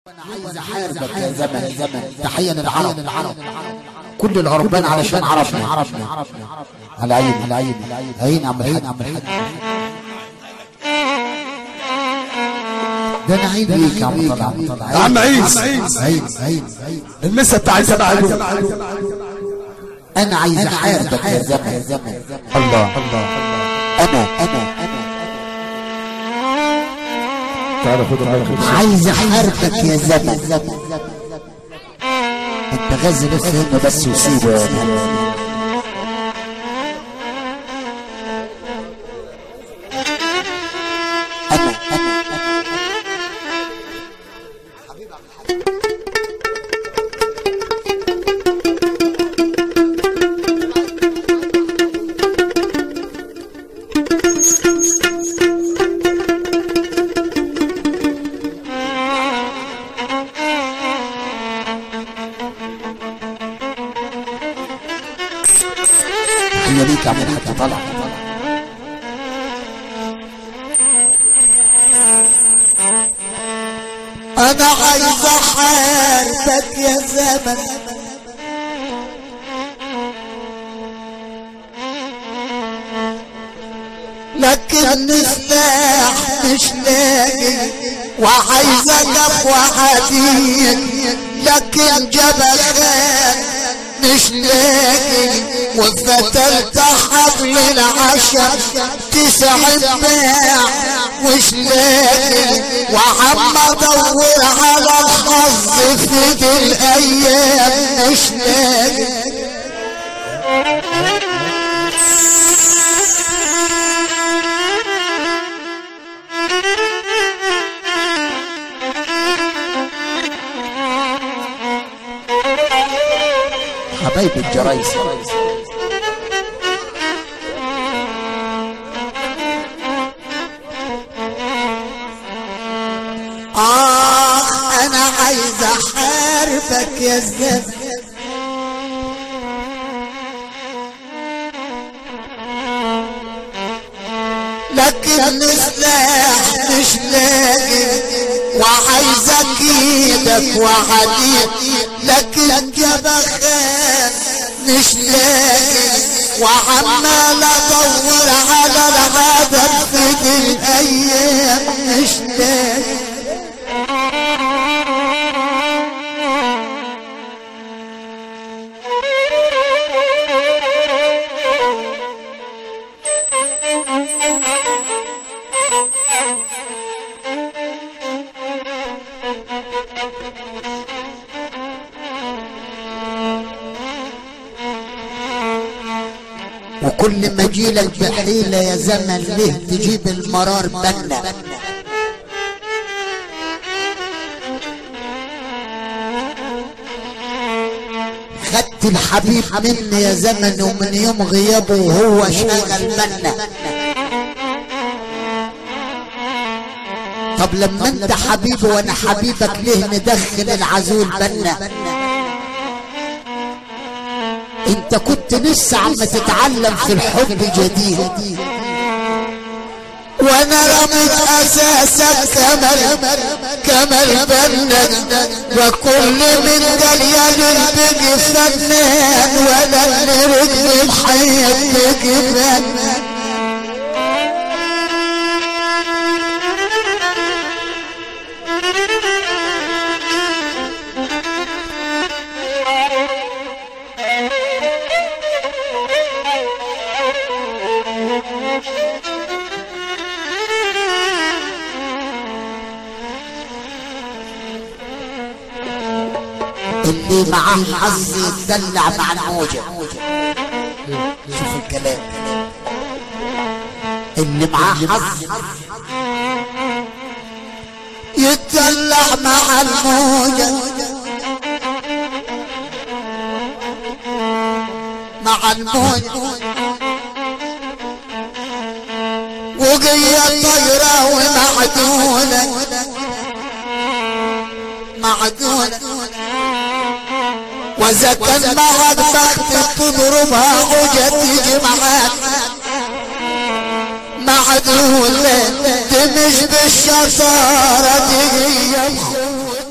عايز احاربك يا زمن زمن تحية للعرب كل العربان علشان عربنا عربنا على عين على عين عين عم الحاج عم الحاج ده انا عيب ليك يا عم طلع يا عم عيس عيب عيب عيب المسا بتاع سبع انا عايز احاربك يا زمن زمن الله الله انا انا تعال خد العين خد عايز احاربك يا زمن انت غزل بس هنا بس وسيبه يا زمن. انا انا هي ليك يا عم الحاج طلع انا عايز احاربك يا زمن لكن سلاح مش لاقي وعايز اقف وحديد لكن جبل خان مش لاقي وفتلت حبل العشر تسع باع مش لاقي وعم ادور على الحظ في دي الايام مش لاقي حبايب الجرايس آه أنا عايز أحاربك يا زمن لكن سلاح مش لاقي وعايز اكيدك وحديد لكن جبخان مش لاقي وعمال ادور على العدد في دي الايام مش لاقي وكل ما جيلك بحيلة يا زمن ليه تجيب المرار بنا خدت الحبيب مني يا زمن ومن يوم غيابه وهو شغل منا طب لما انت حبيبي وانا حبيبك ليه ندخل العزول بنا انت كنت لسه عم تتعلم في الحب جديد وانا رميت اساسك كمل كمل بنك وكل من دليل بقي فنان ولا اللي ركب الحياة بقي فنان اللي معاه حظ يتدلع مع الموجة شوف الكلام اللي معاه حظ يتدلع مع الموجة مع الموجة وقية طيرة ومعدونة معدونة وإذا كان معك بخت تضربها حجة تيجي معاك معدولة تمش بالشطارة تيجي